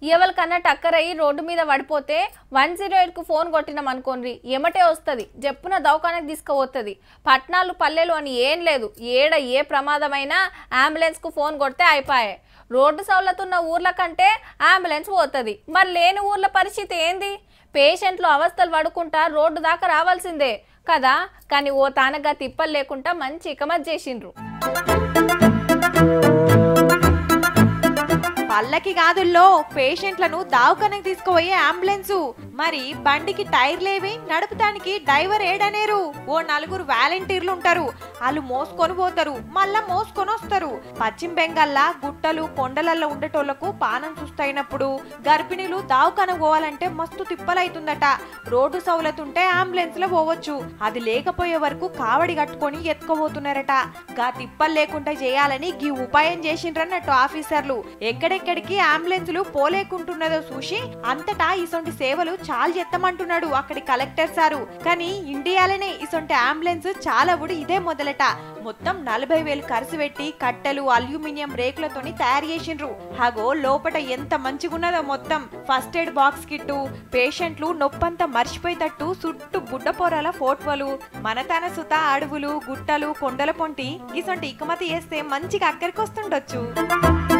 ఎవరికన్నా టక్కర్ అయ్యి రోడ్డు మీద పడిపోతే వన్ జీరో ఎయిట్కు ఫోన్ కొట్టినాం అనుకోండి ఎమటే వస్తుంది చెప్పున దవాఖానకి తీసుకుపోతుంది పట్నాలు పల్లెలు అని ఏం లేదు ఏడ ఏ ప్రమాదమైనా అంబులెన్స్కు ఫోన్ కొడితే అయిపోయాయి రోడ్డు సౌలత్ ఉన్న ఊర్ల కంటే అంబులెన్స్ పోతుంది మరి లేని ఊర్ల పరిస్థితి ఏంది పేషెంట్లు అవస్థలు పడుకుంటా రోడ్డు దాకా రావాల్సిందే కదా కానీ ఓ తానగా తిప్పలు లేకుండా మంచి ఇకమత్ చేసిండ్రు పల్లకి గాదుల్లో పేషెంట్లను దావకానికి తీసుకుపోయే అంబులెన్సు మరి బండికి టైర్లేవి నడుపుతానికి డ్రైవర్ ఏడనేరు ఓ నలుగురు వాలంటీర్లు ఉంటారు వాళ్ళు మోసుకొని పోతారు మళ్ళా మోసుకొని వస్తారు పశ్చిమ బెంగాల్లా గుట్టలు కొండలల్లో ఉండేటోళ్లకు పానం సుస్తైనప్పుడు గర్భిణీలు దావకాన పోవాలంటే మస్తు తిప్పలైతుందట రోడ్డు సౌలతుంటే అంబులెన్స్ లో పోవచ్చు అది లేకపోయే వరకు కావడి కట్టుకొని ఎత్తుకోబోతున్నారట గా తిప్పలు లేకుండా చేయాలని గీ ఉపాయం చేసిండ్రన్నట్టు ఆఫీసర్లు ఎక్కడెక్కడికి అంబులెన్సులు పోలేకుంటున్నదో చూసి అంతటా ఇసొంటి సేవలు చాలా చెత్తమంటున్నాడు అక్కడి కలెక్టర్ సారు కానీ ఇండియాలోనే ఇసొంటి అంబులెన్స్ చాలా కూడా ఇదే మొదలట మొత్తం నలభై వేలు ఖర్చు పెట్టి కట్టెలు అల్యూమినియం రేకులతోని తయారు చేసిండ్రు హాగో లోపట ఎంత మంచిగున్నదో మొత్తం ఫస్ట్ ఎయిడ్ బాక్స్ కిట్టు పేషెంట్లు నొప్పంతా మర్చిపోయేటట్టు చుట్టూ బుడ్డ పొరాల ఫోటోలు మన తన సుత అడవులు గుట్టలు కొండల పొంటి ఇసొంటి ఇకమతి చేస్తే మంచిగా అక్కడికి వస్తుండొచ్చు